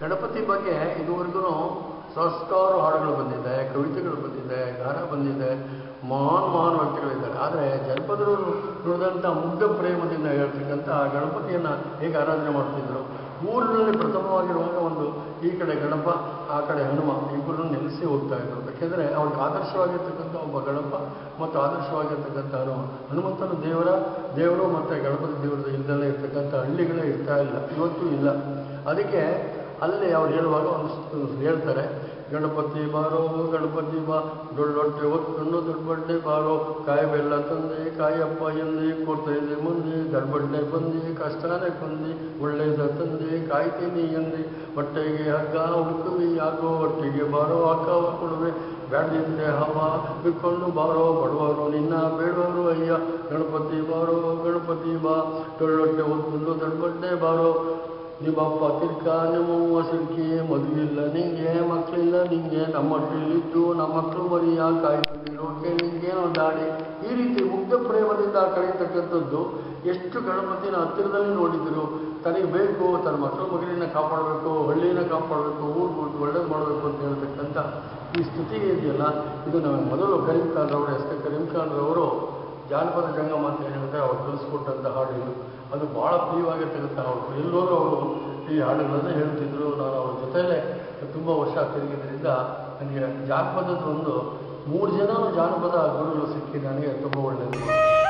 ಗಣಪತಿ ಬಗ್ಗೆ ಇದುವರೆಗೂ ಸಹಸ್ರಾರು ಹಾಡುಗಳು ಬಂದಿದೆ ಕವಿತೆಗಳು ಬಂದಿದೆ ಗಾನ ಬಂದಿದೆ ಮಹಾನ್ ಮಹಾನ್ ವ್ಯಕ್ತಿಗಳಿದ್ದಾರೆ ಆದರೆ ಜನಪದರು ನುಡಿದಂಥ ಮುಗ್ಧ ಪ್ರೇಮದಿಂದ ಹೇಳ್ತಕ್ಕಂಥ ಆ ಗಣಪತಿಯನ್ನು ಹೇಗೆ ಆರಾಧನೆ ಮಾಡ್ತಿದ್ರು ಊರಿನಲ್ಲಿ ಪ್ರಥಮವಾಗಿರುವಾಗ ಒಂದು ಈ ಕಡೆ ಗಣಪ ಆ ಕಡೆ ಹನುಮ ಇಬ್ಬರನ್ನು ನೆಲೆಸಿ ಹೋಗ್ತಾ ಇದ್ರು ಯಾಕೆಂದರೆ ಅವ್ರಿಗೆ ಆದರ್ಶವಾಗಿರ್ತಕ್ಕಂಥ ಒಬ್ಬ ಗಣಪ ಮತ್ತು ಆದರ್ಶವಾಗಿರ್ತಕ್ಕಂಥ ಹನುಮ ಹನುಮಂತನ ದೇವರ ದೇವರು ಮತ್ತು ಗಣಪತಿ ದೇವರದ ಇಲ್ದಲ್ಲೇ ಇರ್ತಕ್ಕಂಥ ಹಳ್ಳಿಗಳೇ ಇರ್ತಾ ಇಲ್ಲ ಇವತ್ತೂ ಇಲ್ಲ ಅದಕ್ಕೆ ಅಲ್ಲಿ ಅವ್ರು ಹೇಳುವಾಗ ಒಂದು ಹೇಳ್ತಾರೆ ಗಣಪತಿ ಬಾರೋ ಗಣಪತಿ ಬಾ ಡೊಳ್ಳೊಟ್ಟೆ ಹೊತ್ತನ್ನು ದೊಡ್ಡಬಡ್ಡೆ ಬಾರೋ ಕಾಯಿ ಬೆಲ್ಲ ತಂದೆ ಕಾಯಪ್ಪ ಎಂದೆ ಕೊಡ್ತೈದೆ ಮುಂದೆ ದೊಡ್ಡಬಡ್ಡೆ ಬಂದಿ ಕಷ್ಟನೇ ಕೊಂದಿ ಒಳ್ಳೇದ ತಂದೆ ಕಾಯ್ತೀನಿ ಎಂದೆ ಹೊಟ್ಟೆಗೆ ಹಗ್ಗ ಹುಡುಕುವಿ ಯಾಕೋ ಹೊಟ್ಟೆಗೆ ಬಾರೋ ಹಾಕವ ಕೊಡುವೆ ಬ್ಯಾಡ್ದಿದ್ರೆ ಹವ ಬಿಕ್ಕೊಂಡು ಬಾರೋ ಬಡವರು ನಿನ್ನ ಬೇಡವರು ಅಯ್ಯ ಗಣಪತಿ ಬಾರೋ ಗಣಪತಿ ಬಾ ಡೊಳ್ಳೊಟ್ಟೆ ಹೊತ್ತನ್ನು ದೊಡ್ಡಬಡ್ಡೆ ಬಾರೋ ನಿಮ್ಮಪ್ಪ ತಿರ್ಕ ನಿಮ್ಮವ್ವ ಸಿರ್ಕಿ ಮದುವಿಲ್ಲ ನಿಂಗೆ ಮಕ್ಕಳಿಲ್ಲ ನಿಂಗೆ ನಮ್ಮ ಮಕ್ಕಳಿದ್ದು ನಮ್ಮ ಮಕ್ಕಳು ಮರಿಯ ಕಾಯ್ಕೊಂಡಿರೋಕೆ ನಿಂಗೇನೋ ದಾಡಿ ಈ ರೀತಿ ಮುಗ್ಧ ಪ್ರೇಮದಿಂದ ಕಳೆಯತಕ್ಕಂಥದ್ದು ಎಷ್ಟು ಗಣಪತಿನ ಹತ್ತಿರದಲ್ಲಿ ನೋಡಿದ್ರು ತನಗೆ ಬೇಕು ತನ್ನ ಮಕ್ಕಳು ಮಗಳಿನ ಕಾಪಾಡಬೇಕು ಹಳ್ಳಿನ ಕಾಪಾಡಬೇಕು ಊರು ಒಳ್ಳೇದು ಮಾಡಬೇಕು ಅಂತ ಹೇಳ್ತಕ್ಕಂಥ ಈ ಸ್ಥಿತಿ ಇದೆಯಲ್ಲ ಇದು ನಮಗೆ ಮೊದಲು ಕರೀಂ ಖಾನ್ರವರು ಎಸ್ ಕೆ ಕರೀಂ ಖಾನ್ರವರು ಜಾನಪದ ಜಂಗಮ ಅಂತ ಹೇಳಿದ್ರೆ ಅವ್ರು ಕಲಿಸ್ಕೊಟ್ಟಂಥ ಹಾಡು ಇದು ಅದು ಭಾಳ ಪ್ರಿಯವಾಗಿರ್ತಕ್ಕಂಥ ಹಾಡು ಎಲ್ಲರೂ ಅವರು ಈ ಹಾಡುಗಳನ್ನು ಹೇಳ್ತಿದ್ರು ನಾನು ಅವ್ರ ಜೊತೆಯಲ್ಲೇ ತುಂಬ ವರ್ಷ ತಿರುಗಿದ್ರಿಂದ ನನಗೆ ಜಾನಪದದ ಒಂದು ಮೂರು ಜನ ಜಾನಪದ ಗುರುಗಳು ಸಿಕ್ಕಿ ನನಗೆ ತುಂಬ ಒಳ್ಳೆಯದು